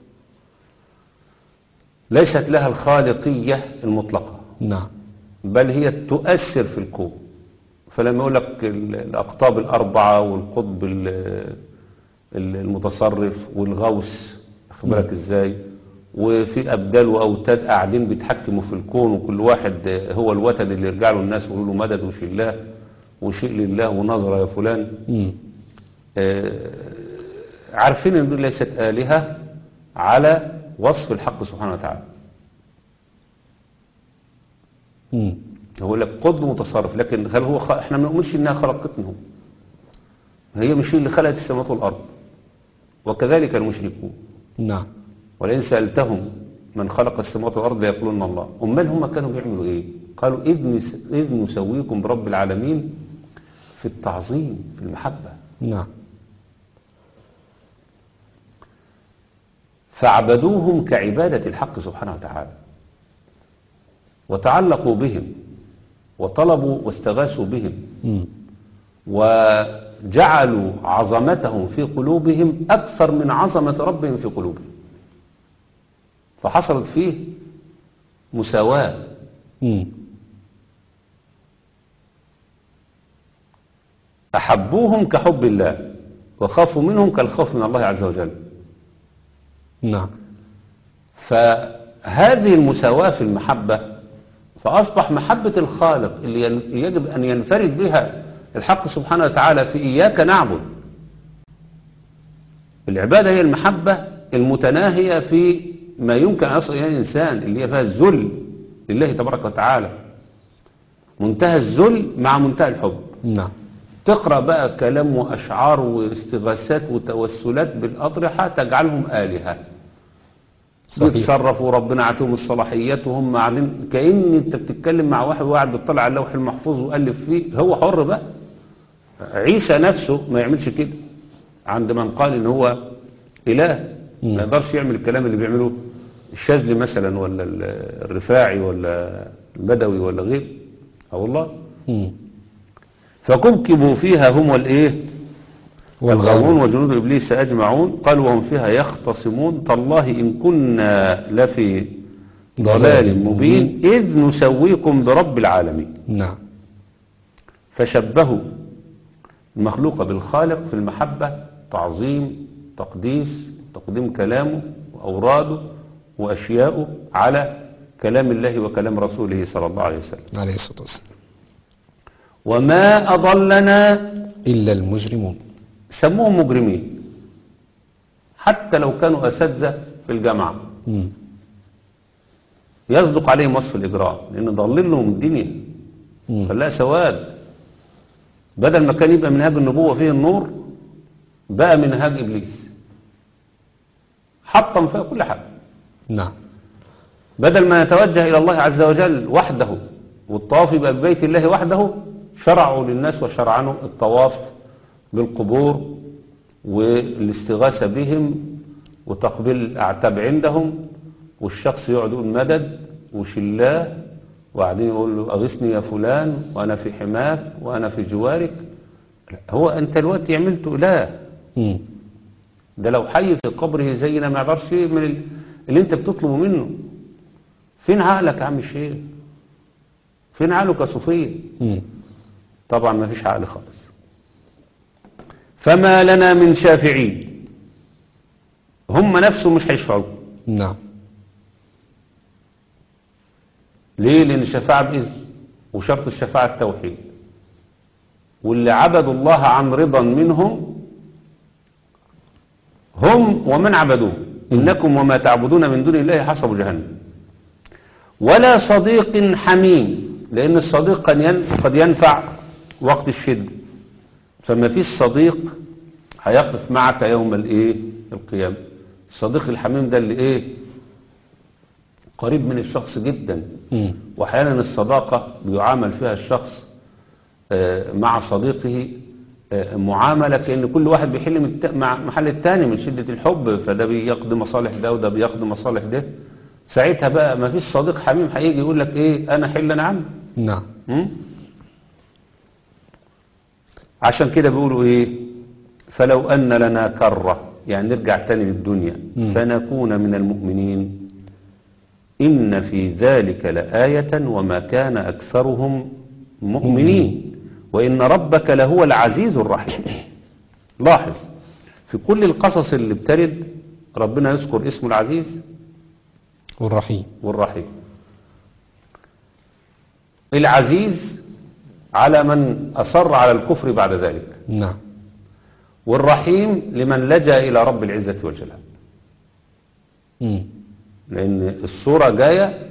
ليست لها الخالقية المطلقة نعم بل هي تؤثر في الكون فلما يقول لك ال- الأقطاب الأربعة والقطب ال- ال- المتصرف والغوث أخد بالك إزاي وفي أبدال وأوتاد قاعدين بيتحكموا في الكون وكل واحد هو الوتد اللي يرجع له الناس ويقولوا له مدد وشيء الله وشيء لله ونظرة يا فلان مم. آه، عارفين ان دي ليست آلهة على وصف الحق سبحانه وتعالى مم. هو لك قطب متصرف لكن هل هو خ... احنا ما نؤمنش انها خلقتهم هي مش هي اللي خلقت السماوات والارض وكذلك المشركون نعم ولئن سألتهم من خلق السماوات والارض ليقولون الله امال هم كانوا بيعملوا ايه قالوا اذ نس... اذ نسويكم برب العالمين في التعظيم في المحبه نعم فعبدوهم كعبادة الحق سبحانه وتعالى وتعلقوا بهم وطلبوا واستغاثوا بهم مم. وجعلوا عظمتهم في قلوبهم أكثر من عظمة ربهم في قلوبهم فحصلت فيه مساواة مم. أحبوهم كحب الله وخافوا منهم كالخوف من الله عز وجل نعم فهذه المساواة في المحبة فأصبح محبة الخالق اللي ين- يجب أن ينفرد بها الحق سبحانه وتعالى في إياك نعبد العبادة هي المحبة المتناهية في ما يمكن أن يصل إليه الإنسان اللي هي فيها الذل لله تبارك وتعالى منتهى الذل مع منتهى الحب نعم تقرأ بقى كلام وأشعار واستغاثات وتوسلات بالأضرحة تجعلهم آلهة صحيح بيتصرفوا ربنا عطيهم الصلاحيات وهم قاعدين كأن انت بتتكلم مع واحد وقاعد بيطلع على اللوح المحفوظ وألف فيه هو حر بقى عيسى نفسه ما يعملش كده عند من قال ان هو إله مم. ما يقدرش يعمل الكلام اللي بيعمله الشاذلي مثلا ولا ال- الرفاعي ولا البدوي ولا غيره أو الله مم. فكبكبوا فيها هم والايه والغاوون والغاوون وجنود إبليس أجمعون قالوا وهم فيها يختصمون تالله إن كنا لفي ضلال مبين إذ نسويكم برب العالمين نعم فشبهوا المخلوق بالخالق في المحبة تعظيم تقديس تقديم كلامه وأوراده وأشياءه على كلام الله وكلام رسوله صلى الله عليه وسلم عليه الصلاة والسلام وما أضلنا إلا المجرمون سموهم مجرمين حتى لو كانوا أساتذة في الجامعة مم. يصدق عليهم وصف الإجرام لأن ضلل لهم الدنيا مم. خلاها سواد بدل ما كان يبقى منهاج النبوة فيه النور بقى منهاج إبليس حطم فيها كل حاجة نعم بدل ما يتوجه إلى الله عز وجل وحده والطواف يبقى ببيت الله وحده شرعوا للناس وشرعنوا الطواف بالقبور والاستغاثة بهم وتقبيل الأعتاب عندهم والشخص يقعد يقول مدد وشلاه وبعدين يقول له أغثني يا فلان وأنا في حماك وأنا في جوارك لا، هو أنت الوقت عملته إله مم. ده لو حي في قبره زينا ما يعبرش من ال- اللي انت بتطلبه منه فين عقلك يا عم الشيخ فين عقلك يا صوفية مم. طبعا ما فيش عقل خالص فما لنا من شافعين هم نفسهم مش هيشفعوا نعم ليه لأن الشفاعة بإذن وشرط الشفاعة التوحيد واللي عبدوا الله عن رضا منهم هم ومن عبدوه إنكم وما تعبدون من دون الله حسب جهنم ولا صديق حميم لأن الصديق قد ين- قد ينفع وقت الشدة فما فيش صديق هيقف معك يوم الايه القيامة الصديق الحميم ده اللي ايه قريب من الشخص جدا مم. واحيانا الصداقة بيعامل فيها الشخص آه، مع صديقه آه، معاملة كأن كل واحد بيحل من الت- مع محل التاني من شدة الحب فده بيقضي مصالح ده وده بيقضي مصالح ده ساعتها بقى ما فيش صديق حميم هيجي يقول لك ايه انا حل انا عنه نعم م? عشان كده بيقولوا ايه فلو ان لنا كرة يعني نرجع تاني للدنيا مم. فنكون من المؤمنين إن في ذلك لآية وما كان أكثرهم مؤمنين وإن ربك لهو العزيز الرحيم لاحظ في كل القصص اللي بترد ربنا يذكر اسمه العزيز والرحيم والرحيم العزيز على من أصر على الكفر بعد ذلك نعم والرحيم لمن لجأ إلى رب العزة والجلال مم. لأن الصورة جاية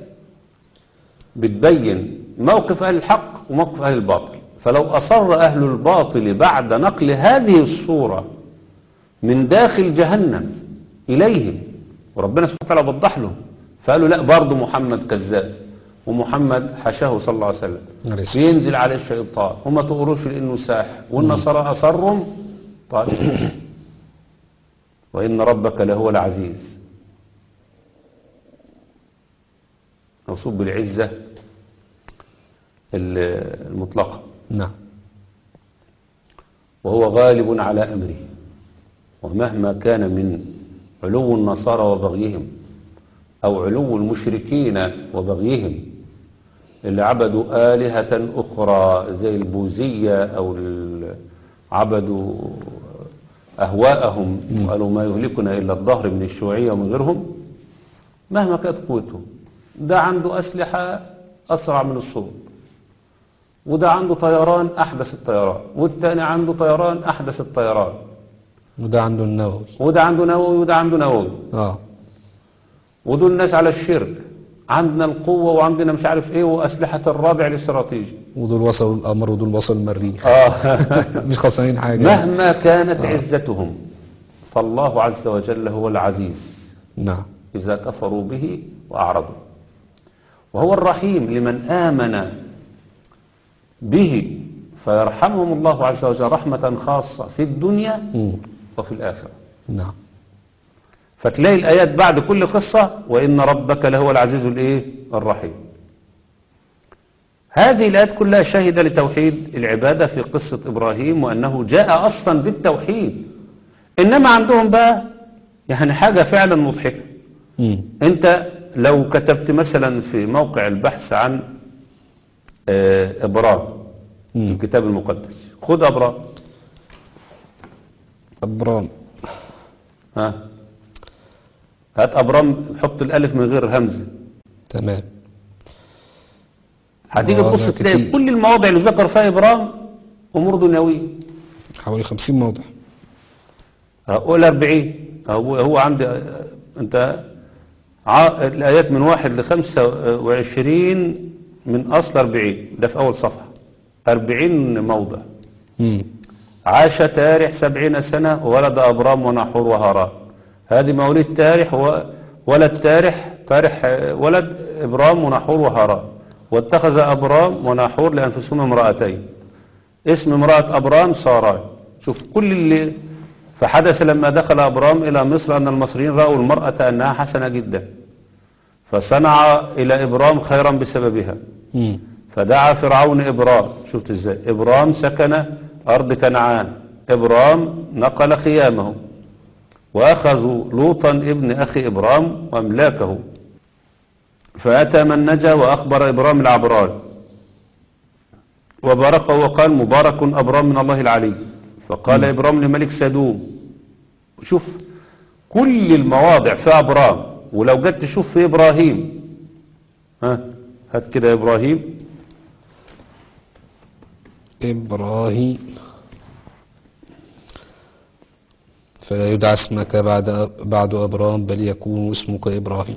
بتبين موقف أهل الحق وموقف أهل الباطل فلو أصر أهل الباطل بعد نقل هذه الصورة من داخل جهنم إليهم وربنا سبحانه وتعالى وضح لهم فقالوا لا برضه محمد كذاب ومحمد حشاه صلى الله عليه وسلم عليه الصلاة بينزل عليه الشيطان وما تقروش لانه ساحر والنصارى اصرهم طيب وان ربك لهو العزيز موصوف بالعزه ال- المطلقه نعم وهو غالب على امره ومهما كان من علو النصارى وبغيهم او علو المشركين وبغيهم اللي عبدوا آلهة أخرى زي البوذية أو ال- عبدوا أهواءهم وقالوا ما يهلكنا إلا الظهر من الشيوعية ومن غيرهم مهما كانت قوتهم ده عنده أسلحة أسرع من الصوت وده عنده طيران أحدث الطيران والتاني عنده طيران أحدث الطيران وده عنده النووي وده عنده نووي وده عنده نووي اه ودول الناس على الشرك عندنا القوة وعندنا مش عارف ايه وأسلحة الرادع الاستراتيجي ودول وصلوا القمر ودول وصلوا المريخ آه. مش خسرانين حاجة مهما كانت عزتهم فالله عز وجل هو العزيز نعم إذا كفروا به وأعرضوا وهو الرحيم لمن آمن به فيرحمهم الله عز وجل رحمة خاصة في الدنيا مم. وفي الآخرة نعم فتلاقي الآيات بعد كل قصة وإن ربك لهو العزيز الإيه الرحيم هذه الآيات كلها شاهدة لتوحيد العبادة في قصة إبراهيم وأنه جاء أصلا بالتوحيد إنما عندهم بقى يعني حاجة فعلا مضحكة مم. أنت لو كتبت مثلا في موقع البحث عن آه، إبرام في مم. الكتاب المقدس خد أبرام أبرام ها هات أبرام حط الألف من غير همزة تمام هتيجي آه، تبص ده تلاقي كتير. كل المواضع اللي ذكر فيها إبرام أمور دنيوية حوالي خمسين موضع قول 40 هو هو عندي آه، أنت ع- الآيات من واحد لخمسة وعشرين من أصل 40 ده في أول صفحة 40 موضع مم. عاش تارح سبعين سنة وولد أبرام ونحور وهاران هذه مواليد تارح و- ولد تارح تارح آه، ولد إبرام ونحور وهاران واتخذ أبرام ونحور لأنفسهم امرأتين اسم امرأة أبرام ساراي شوف كل اللي فحدث لما دخل أبرام إلى مصر أن المصريين رأوا المرأة أنها حسنة جدا فصنع إلى إبرام خيرا بسببها مم. فدعا فرعون إبرام شفت ازاي إبرام سكن أرض كنعان إبرام نقل خيامه وأخذوا لوطا ابن أخي إبرام وأملاكه فأتى من نجا وأخبر إبرام العبران وباركه وقال مبارك أبرام من الله العلي فقال إبرام لملك سدوم شوف كل المواضع في أبرام ولو جت تشوف في إبراهيم ها هات كده إبراهيم إبراهيم فلا يدعى اسمك بعد بعد أبرام بل يكون اسمك إبراهيم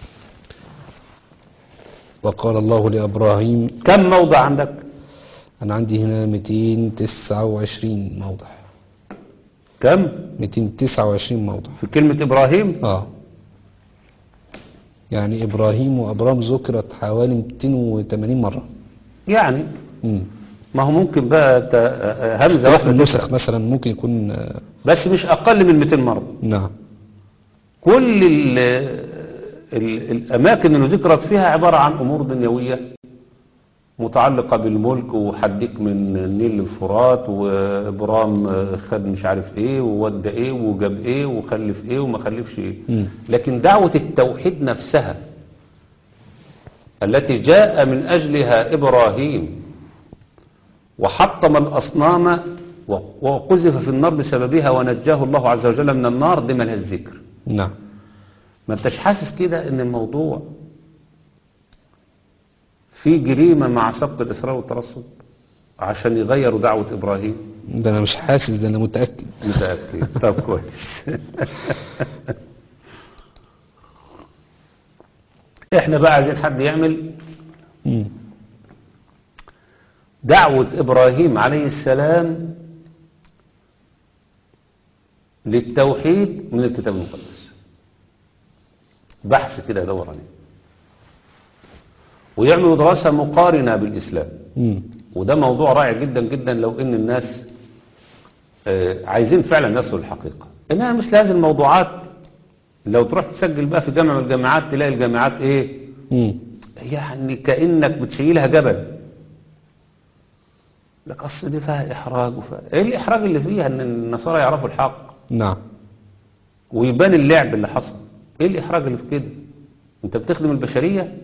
وقال الله لإبراهيم كم موضع عندك أنا عندي هنا 229 موضع كم 229 موضع في كلمة إبراهيم آه يعني إبراهيم وأبرام ذكرت حوالي 280 مرة يعني مم. ما هو ممكن بقى ت- همزة اختلاف واحدة النسخ تفرق. مثلا ممكن يكون آه، بس مش أقل من 200 مرة نعم كل ال ال الأماكن اللي ذكرت فيها عبارة عن أمور دنيوية متعلقة بالملك وحديك من النيل للفرات وإبرام خد مش عارف إيه وودى إيه وجاب إيه وخلف إيه وما خلفش إيه مم. لكن دعوة التوحيد نفسها التي جاء من أجلها إبراهيم وحطم الأصنام و- وقذف في النار بسببها ونجاه الله عز وجل من النار دي ملهاش ذكر نعم ما انتش حاسس كده ان الموضوع في جريمة مع سبق الإسراء والترصد عشان يغيروا دعوة إبراهيم ده أنا مش حاسس ده أنا متأكد متأكد طب كويس احنا بقى عايزين حد يعمل مم. دعوة إبراهيم عليه السلام للتوحيد من الكتاب المقدس بحث كده يدور عليه ويعملوا دراسة مقارنة بالإسلام مم. وده موضوع رائع جدا جدا لو ان الناس آه، عايزين فعلا يصلوا الحقيقة انها مثل هذه الموضوعات لو تروح تسجل بقى في جامعة من الجامعات تلاقي الجامعات ايه مم. يعني كأنك بتشيلها جبل لك اصل دي فيها احراج وفيها ايه الاحراج اللي فيها ان النصارى يعرفوا الحق نعم ويبان اللعب اللي حصل ايه الاحراج اللي في كده انت بتخدم البشرية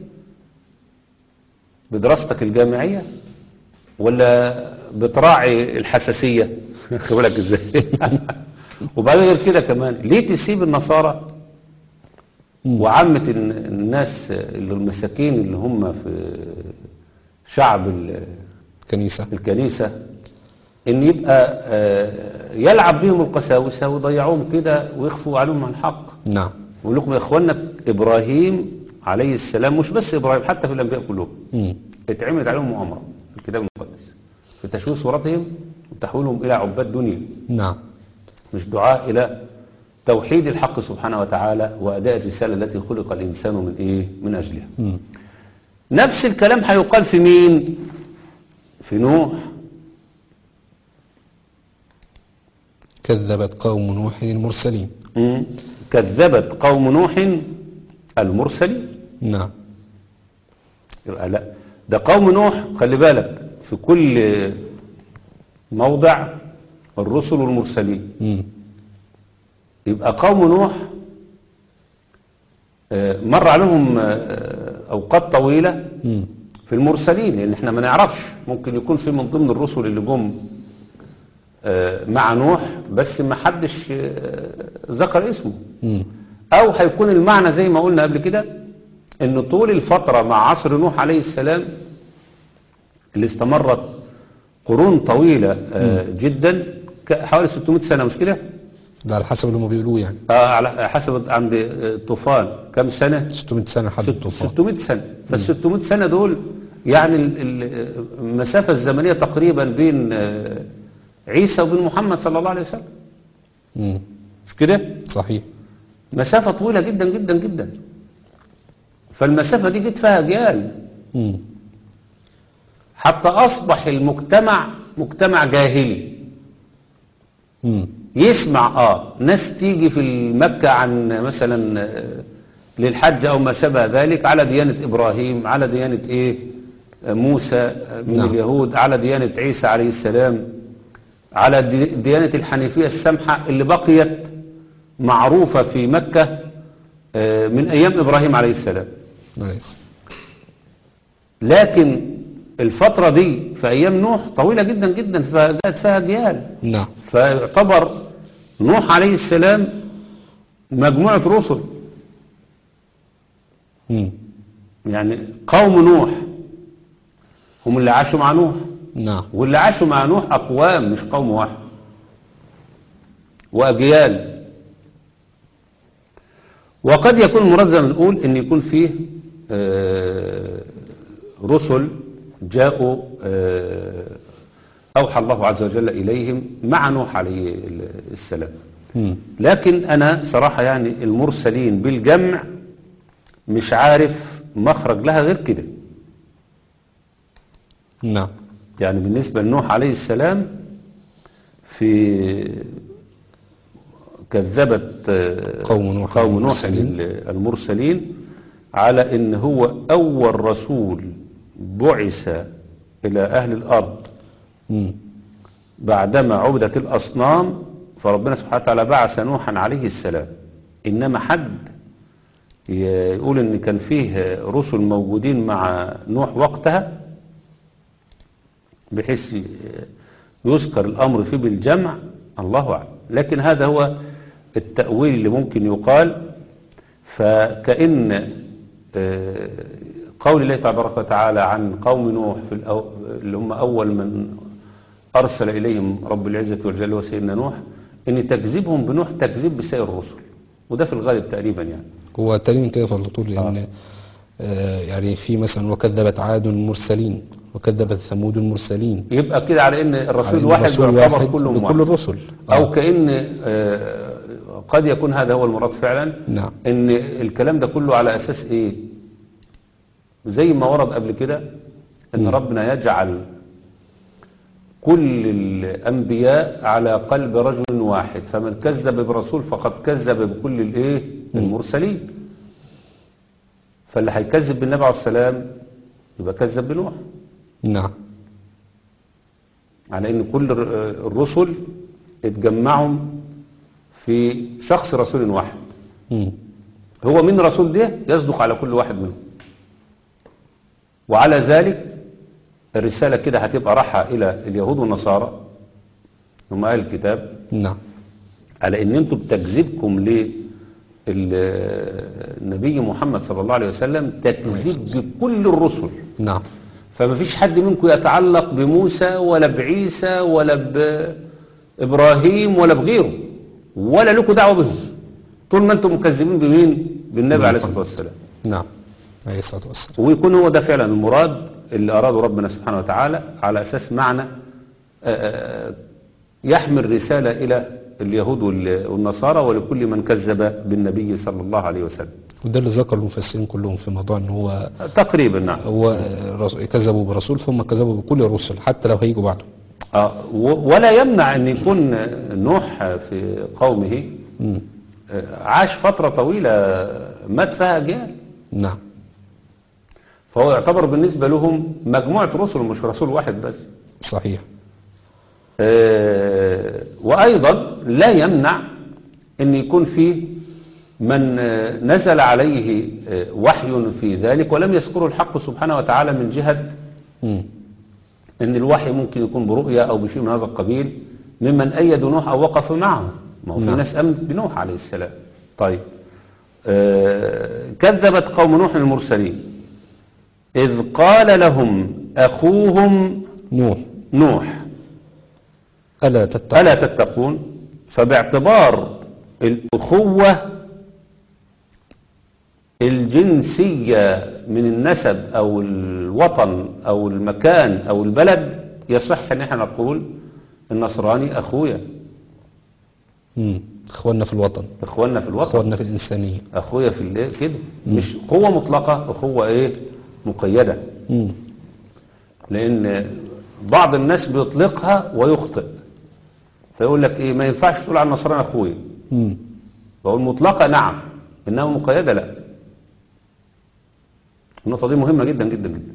بدراستك الجامعية ولا بتراعي الحساسية خد بالك ازاي وبعدين غير كده كمان ليه تسيب النصارى مم. وعامة الن- الناس اللي المساكين اللي هم في شعب ال- كنيسة الكنيسة ان يبقى آه، يلعب بهم القساوسة ويضيعوهم كده ويخفوا عليهم عن الحق نعم يقول لكم يا اخوانا ابراهيم عليه السلام مش بس ابراهيم حتى في الانبياء كلهم مم. اتعملت عليهم مؤامرة في الكتاب المقدس في تشويه صورتهم وتحويلهم الى عباد دنيا نعم مش دعاء الى توحيد الحق سبحانه وتعالى واداء الرسالة التي خلق الانسان من ايه من اجلها مم. نفس الكلام هيقال في مين في نوح كذبت قوم نوح المرسلين مم. كذبت قوم نوح المرسلين نعم يبقى لا ده قوم نوح خلي بالك في كل موضع الرسل والمرسلين مم. يبقى قوم نوح آه، مر عليهم آه، أوقات طويلة مم. في المرسلين لأن احنا ما نعرفش ممكن يكون في من ضمن الرسل اللي جم آه، مع نوح بس ما حدش آه، ذكر اسمه مم. أو هيكون المعنى زي ما قلنا قبل كده إن طول الفترة مع عصر نوح عليه السلام اللي استمرت قرون طويلة آه، جدا ك- حوالي 600 سنة مش كده؟ ده على حسب اللي هم بيقولوه يعني آه، على حسب عند آه، طوفان كم سنة؟ 600 سنة حد ست- الطوفان 600 سنة فال 600 سنة دول يعني ال- ال- المسافة الزمنية تقريبا بين آه، عيسى وبين محمد صلى الله عليه وسلم مم. مش كده؟ صحيح مسافة طويلة جدا جدا جدا فالمسافة دي جت فيها أجيال مم. حتى أصبح المجتمع مجتمع جاهلي مم. يسمع آه ناس تيجي في مكة عن مثلا آه، للحج أو ما شابه ذلك على ديانة إبراهيم على ديانة إيه آه، موسى آه، من نعم. اليهود على ديانة عيسى عليه السلام على دي- ديانة الحنيفية السمحة اللي بقيت معروفة في مكة آه، من أيام إبراهيم عليه السلام نايس لكن الفترة دي في أيام نوح طويلة جدا جدا فجاءت فيها أجيال نعم فيعتبر نوح عليه السلام مجموعة رسل مم. يعني قوم نوح هم اللي عاشوا مع نوح نعم واللي عاشوا مع نوح أقوام مش قوم واحد وأجيال وقد يكون المراد زي ما بنقول إن يكون فيه آه، رسل جاءوا آه، أوحى الله عز وجل إليهم مع نوح عليه السلام مم. لكن أنا صراحة يعني المرسلين بالجمع مش عارف مخرج لها غير كده نعم يعني بالنسبة لنوح عليه السلام في كذبت آه، قوم نوح قوم نوح المرسلين. المرسلين على ان هو اول رسول بعث الى اهل الارض مم. بعدما عبدت الاصنام فربنا سبحانه وتعالى بعث نوحا عليه السلام انما حد يقول ان كان فيه رسل موجودين مع نوح وقتها بحيث يذكر الامر فيه بالجمع الله اعلم لكن هذا هو التاويل اللي ممكن يقال فكأن آه، قول الله تبارك وتعالى عن قوم نوح في الأو... اللي هم أول من أرسل إليهم رب العزة والجلال وسيدنا نوح إن تكذيبهم بنوح تكذيب بسائر الرسل وده في الغالب تقريبا يعني هو تاني كده فالطول لأن آه يعني في مثلا وكذبت عاد المرسلين وكذبت ثمود المرسلين يبقى كده على إن الرسول على إن الواحد الرسول يعتبر واحد كلهم بكل واحد الرسل أو آه. كأن آه، قد يكون هذا هو المراد فعلا نعم ان الكلام ده كله على اساس ايه زي ما ورد قبل كده ان مم. ربنا يجعل كل الانبياء على قلب رجل واحد فمن كذب برسول فقد كذب بكل الايه المرسلين فاللي هيكذب بالنبي عليه السلام يبقى كذب بنوح نعم على ان كل الر- الرسل اتجمعوا في شخص رسول واحد مم. هو من رسول ده يصدق على كل واحد منهم وعلى ذلك الرسالة كده هتبقى راحة إلى اليهود والنصارى هم أهل الكتاب نعم على إن أنتم بتكذيبكم للنبي محمد صلى الله عليه وسلم تكذيب بكل الرسل نعم فما فيش حد منكم يتعلق بموسى ولا بعيسى ولا بإبراهيم ولا بغيره ولا لكم دعوة بهم طول ما أنتم مكذبين بمين بالنبي عليه الصلاة والسلام نعم عليه الصلاة والسلام ويكون هو ده فعلا المراد اللي أراده ربنا سبحانه وتعالى على أساس معنى آه، آه، يحمل رسالة إلى اليهود وال- والنصارى ولكل من كذب بالنبي صلى الله عليه وسلم وده اللي ذكر المفسرين كلهم في موضوع ان هو تقريبا نعم هو رس- كذبوا برسول ثم كذبوا بكل الرسل حتى لو هيجوا بعده آه، و- ولا يمنع أن يكون نوح في قومه مم. آه، عاش فترة طويلة مات فيها أجيال نعم فهو يعتبر بالنسبة لهم مجموعة رسل مش رسول واحد بس صحيح آه، وأيضا لا يمنع أن يكون فيه من آه، نزل عليه آه، وحي في ذلك ولم يذكره الحق سبحانه وتعالى من جهة مم. أن الوحي ممكن يكون برؤية أو بشيء من هذا القبيل ممن أيدوا نوح أو وقفوا معه ما هو في نعم. ناس أمنت بنوح عليه السلام طيب آه، كذبت قوم نوح المرسلين إذ قال لهم أخوهم نوح نوح ألا تتقون ألا تتقون فباعتبار الأخوة الجنسية من النسب أو الوطن أو المكان أو البلد يصح أن احنا نقول النصراني أخويا مم. اخواننا في الوطن إخواننا في الوطن اخواننا في الإنسانية أخويا في الايه كده مش أخوة مطلقة أخوة إيه مقيدة مم. لأن بعض الناس بيطلقها ويخطئ فيقول لك إيه ما ينفعش تقول على النصراني أخويا مم. بقول مطلقة نعم إنما مقيدة لا النقطة دي مهمة جدا جدا جدا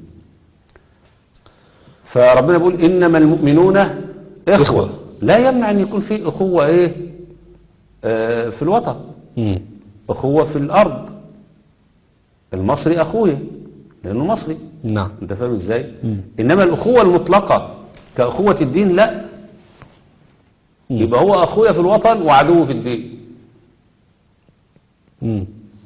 فربنا بيقول إنما المؤمنون إخوة, إخوة. لا يمنع أن يكون في أخوة إيه آه في الوطن مم. أخوة في الأرض المصري أخويا لأنه مصري نعم انت فاهم ازاي مم. انما الاخوه المطلقه كاخوه الدين لا مم. يبقى هو اخويا في الوطن وعدوه في الدين مم.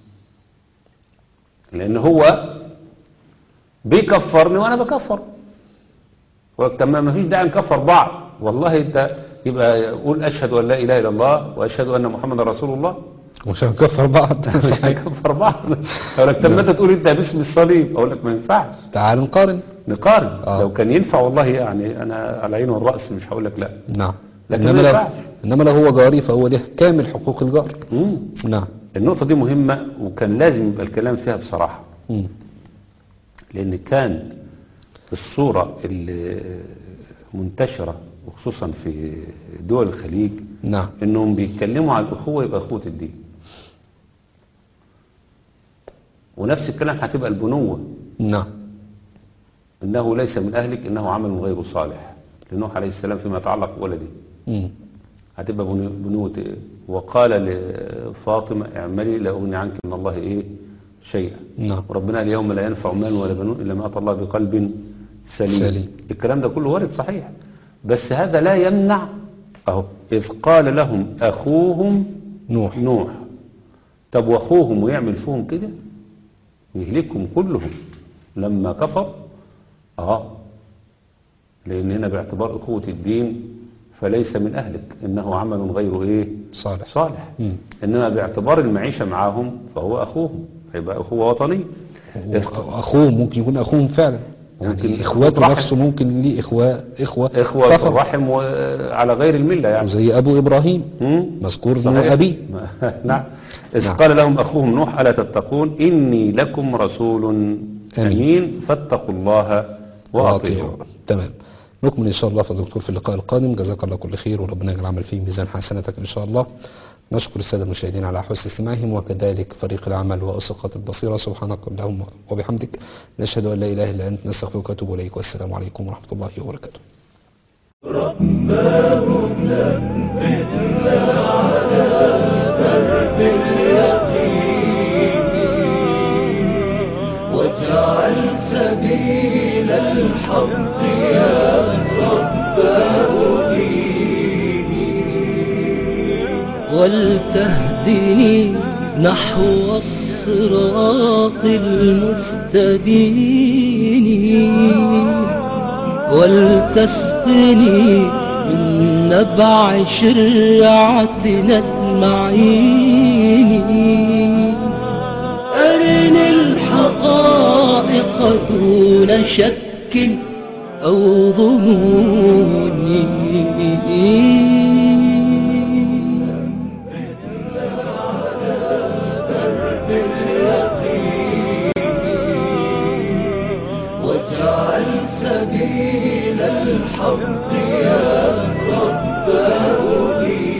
لان هو بيكفرني وانا بكفر وقت ما ما فيش داعي نكفر بعض والله انت يبقى قول اشهد ان لا اله الا الله واشهد ان محمد رسول الله مش هنكفر بعض مش هنكفر بعض اقول لك طب متى تقول انت باسم الصليب اقول لك ما ينفعش تعال نقارن نقارن آه. لو كان ينفع والله يعني انا على العين والراس مش هقول لك لا نعم لكن إنما ما لو ينفعش. إنما لو هو جاري فهو له كامل حقوق الجار مم. نعم النقطه دي مهمه وكان لازم يبقى الكلام فيها بصراحه مم. لأن كان الصورة اللي منتشرة وخصوصا في دول الخليج نعم انهم بيتكلموا عن الاخوة يبقى اخوة الدين ونفس الكلام هتبقى البنوة نعم انه ليس من اهلك انه عمل غير صالح لنوح عليه السلام فيما يتعلق بولده مم. هتبقى بنو- بنوة إيه؟ وقال لفاطمة اعملي لا أغني عنك من الله إيه شيئا نعم وربنا اليوم لا ينفع مال ولا بنون إلا ما أتى الله بقلب سليم, سليم. الكلام ده كله وارد صحيح بس هذا لا يمنع أهو إذ قال لهم أخوهم نوح نوح طب وأخوهم ويعمل فيهم كده يهلكهم كلهم لما كفر اه لأن هنا باعتبار أخوة الدين فليس من أهلك إنه عمل غير إيه صالح صالح مم. إنما باعتبار المعيشة معاهم فهو أخوهم هيبقى أخوة وطنية إذ أخوه ممكن يكون أخوهم فعلا ممكن يعني إخوة إخواته رحم. نفسه ممكن ليه إخوة إخوة إخوة في كفر الرحم وعلى غير الملة يعني زي أبو إبراهيم مم؟ مذكور صحيح. ابن أبيه نعم إذ نعم. قال لهم أخوهم نوح ألا تتقون إني لكم رسول أمين. أمين فاتقوا الله وأطيعوا تمام نكمل إن شاء الله في الدكتور في اللقاء القادم جزاك الله كل خير وربنا يجعل العمل فيه ميزان حسناتك إن شاء الله نشكر السادة المشاهدين على حسن استماعهم وكذلك فريق العمل وأسقة البصيرة سبحانك اللهم وبحمدك نشهد أن لا إله إلا أنت نستغفرك ونتوب إليك والسلام عليكم ورحمة الله وبركاته واجعل سبيل الحق يا رب ديني ولتهدني نحو الصراط المستبين ولتسقني من نبع شرعتنا المعين أرني الحقائق دون شك أو ظنون واجعل سبيل الحق يا